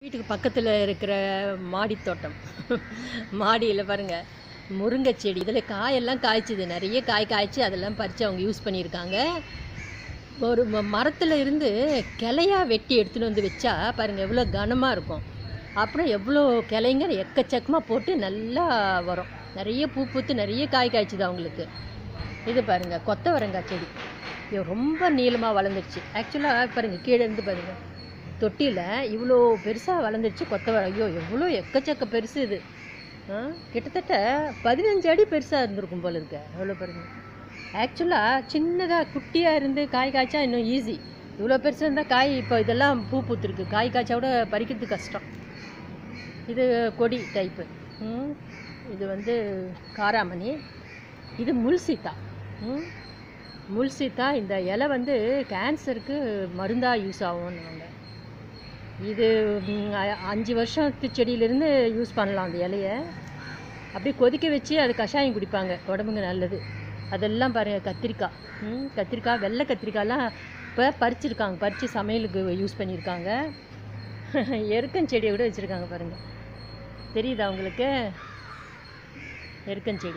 வீட்டுக்கு பக்கத்தில் இருக்கிற மாடி தோட்டம் மாடியில் பாருங்கள் முருங்கை செடி இதில் காயெல்லாம் காய்ச்சிது நிறைய காய் காய்ச்சி அதெல்லாம் பறித்து அவங்க யூஸ் பண்ணியிருக்காங்க ஒரு ம- மரத்துல இருந்து கிளையா வெட்டி எடுத்துகிட்டு வந்து வச்சா பாருங்கள் எவ்வளோ கனமாக இருக்கும் அப்புறம் எவ்வளோ கிளைங்க எக்கச்சக்கமாக போட்டு நல்லா வரும் நிறைய பூ பூத்து நிறைய காய் காய்ச்சுது அவங்களுக்கு இது பாருங்கள் கொத்தவரங்காய் செடி இது ரொம்ப நீளமாக வளர்ந்துருச்சு ஆக்சுவலாக பாருங்கள் கீழே இருந்து பாருங்கள் தொட்டியில் இவ்வளோ பெருசாக வளர்ந்துருச்சு கொத்தவரை ஐயோ எவ்வளோ எக்கச்சக்க பெருசு இது ஆ, கிட்டத்தட்ட பதினஞ்சு அடி பெருசாக இருந்திருக்கும் போல இருக்கு எவ்வளோ பாருங்க ஆக்சுவலாக சின்னதாக குட்டியாக இருந்து காய் காய்ச்சா இன்னும் ஈஸி இவ்வளோ பெருசாக இருந்தால் காய் இப்போ இதெல்லாம் பூ பூத்துருக்கு காய் காய்ச்சா கூட பறிக்கிறது கஷ்டம் இது கொடி டைப்பு ம், இது வந்து காராமணி இது முல்சீத்தா ம், முல்சீத்தா இந்த இலை வந்து கேன்சருக்கு மருந்தாக யூஸ் ஆகும்னுவாங்க இது ம், அ- அஞ்சு வருஷத்து செடியிலேருந்து யூஸ் பண்ணலாம் அந்த இலையை அப்படியே கொதிக்க வச்சு அது கஷாயம் குடிப்பாங்க உடம்புக்கு நல்லது அதெல்லாம் பாருங்கள் கத்திரிக்காய் ம், கத்திரிக்காய் வெள்ளை கத்திரிக்காய்லாம் இப்போ பறிச்சிருக்காங்க பறித்து சமையலுக்கு யூஸ் பண்ணியிருக்காங்க எருக்கஞ்செடியை கூட வச்சுருக்காங்க பாருங்கள் தெரியுதா உங்களுக்கு எருக்கஞ்செடி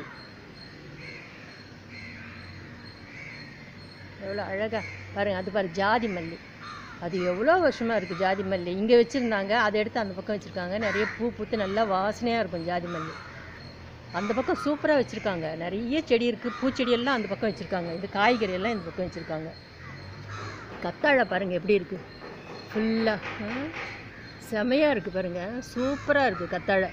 எவ்வளோ அழகா பாருங்க அது பாரு ஜாதி மல்லி அது எவ்வளோ வருஷமாக இருக்குது ஜாதி மல்லி இங்கே வச்சுருந்தாங்க அதை எடுத்து அந்த பக்கம் வச்சுருக்காங்க நிறைய பூ பூத்து நல்லா வாசனையாக இருக்கும் ஜாதி மல்லி அந்த பக்கம் சூப்பராக வச்சுருக்காங்க நிறைய செடி இருக்குது பூச்செடி எல்லாம் அந்த பக்கம் வச்சுருக்காங்க இது காய்கறி எல்லாம் இந்த பக்கம் வச்சுருக்காங்க கத்தாழை பாருங்கள் எப்படி இருக்குது ஃபுல்லாக செமையாக இருக்குது பாருங்கள் சூப்பராக இருக்குது கத்தாழை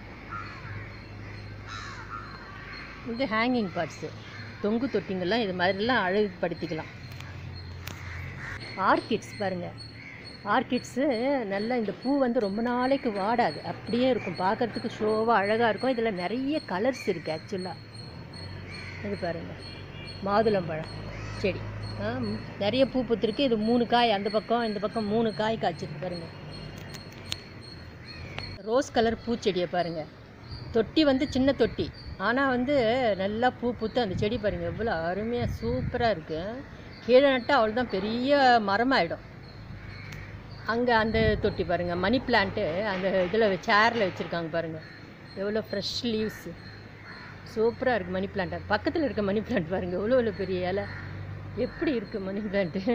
இது ஹேங்கிங் பார்ட்ஸு தொங்கு தொட்டிங்கெல்லாம் இது மாதிரிலாம் அழகுபடுத்திக்கலாம் ஆர்கிட்ஸ் பாருங்கள் ஆர்கிட்ஸு நல்லா இந்த பூ வந்து ரொம்ப நாளைக்கு வாடாது அப்படியே இருக்கும் பார்க்கறதுக்கு ஷோவாக அழகாக இருக்கும் இதில் நிறைய கலர்ஸ் இருக்குது ஆக்சுவலாக இது பாருங்கள் மாதுளம்பழம் செடி ஆ, ம், நிறைய பூ பூத்திருக்கு இது மூணு காய் அந்த பக்கம் இந்த பக்கம் மூணு காய் காய்ச்சிருக்கு பாருங்கள் ரோஸ் கலர் பூச்செடியை பாருங்கள் தொட்டி வந்து சின்ன தொட்டி ஆனால் வந்து நல்லா பூ பூத்து அந்த செடி பாருங்கள் எவ்வளோ அருமையாக சூப்பராக இருக்குது கீழே நட்டால் அவ்வளோதான் பெரிய மரமாயிடும் அங்கே அந்த தொட்டி பாருங்கள் மணி பிளான்ட்டு அந்த இதில் சேரில் வச்சுருக்காங்க பாருங்கள் எவ்வளோ ஃப்ரெஷ் லீவ்ஸு சூப்பராக இருக்குது மணி பிளான்ட் பக்கத்தில் இருக்க மணி பிளான்ட் பாருங்கள் எவ்வளோ எவ்வளோ பெரிய இலை எப்படி இருக்குது மணி பிளான்ட்டு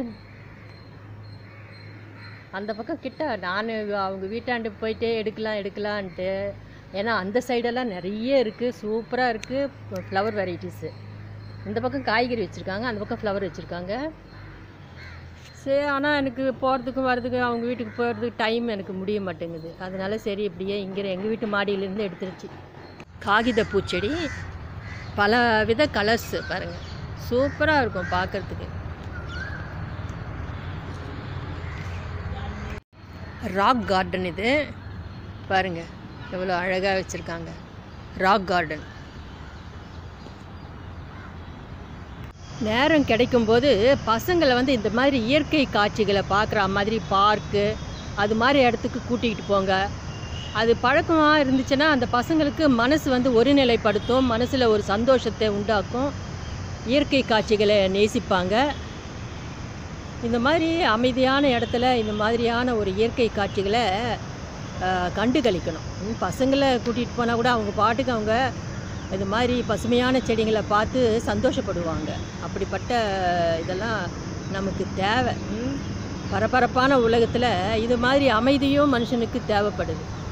அந்த பக்கம் கிட்ட நான் அவங்க வீட்டாண்டு போயிட்டே எடுக்கலாம் எடுக்கலான்ட்டு ஏன்னா அந்த சைடெல்லாம் நிறைய இருக்குது சூப்பராக இருக்குது ஃப்ளவர் வெரைட்டிஸு இந்த பக்கம் காய்கறி வச்சுருக்காங்க அந்த பக்கம் ஃப்ளவர் வச்சுருக்காங்க சரி ஆனால் எனக்கு போகிறதுக்கும் வரதுக்கு அவங்க வீட்டுக்கு போகிறதுக்கு டைம் எனக்கு முடிய மாட்டேங்குது அதனால சரி இப்படியே இங்கே எங்கள் வீட்டு மாடியிலேருந்து எடுத்துருச்சு காகித பூச்செடி பல வித கலர்ஸ் பாருங்கள் சூப்பராக இருக்கும் பார்க்கறதுக்கு ராக் கார்டன் இது பாருங்க எவ்வளோ அழகாக வச்சுருக்காங்க ராக் கார்டன் நேரம் கிடைக்கும்போது பசங்களை வந்து இந்த மாதிரி இயற்கை காட்சிகளை பார்க்குற மாதிரி பார்க்கு அது மாதிரி இடத்துக்கு கூட்டிகிட்டு போங்க அது பழக்கமாக இருந்துச்சுன்னா அந்த பசங்களுக்கு மனசு வந்து ஒருநிலைப்படுத்தும் மனசில் ஒரு சந்தோஷத்தை உண்டாக்கும் இயற்கை காட்சிகளை நேசிப்பாங்க இந்த மாதிரி அமைதியான இடத்துல இந்த மாதிரியான ஒரு இயற்கை காட்சிகளை ஆஹ், கண்டு களிக்கணும் ம், பசங்களை கூட்டிகிட்டு போனால் கூட அவங்க பாட்டுக்கு அவங்க இது மாதிரி பசுமையான செடிகளை பார்த்து சந்தோஷப்படுவாங்க அப்படிப்பட்ட இதெல்லாம் நமக்கு தேவை ம். பரபரப்பான உலகத்தில் இது மாதிரி அமைதியும் மனுஷனுக்கு தேவைப்படுது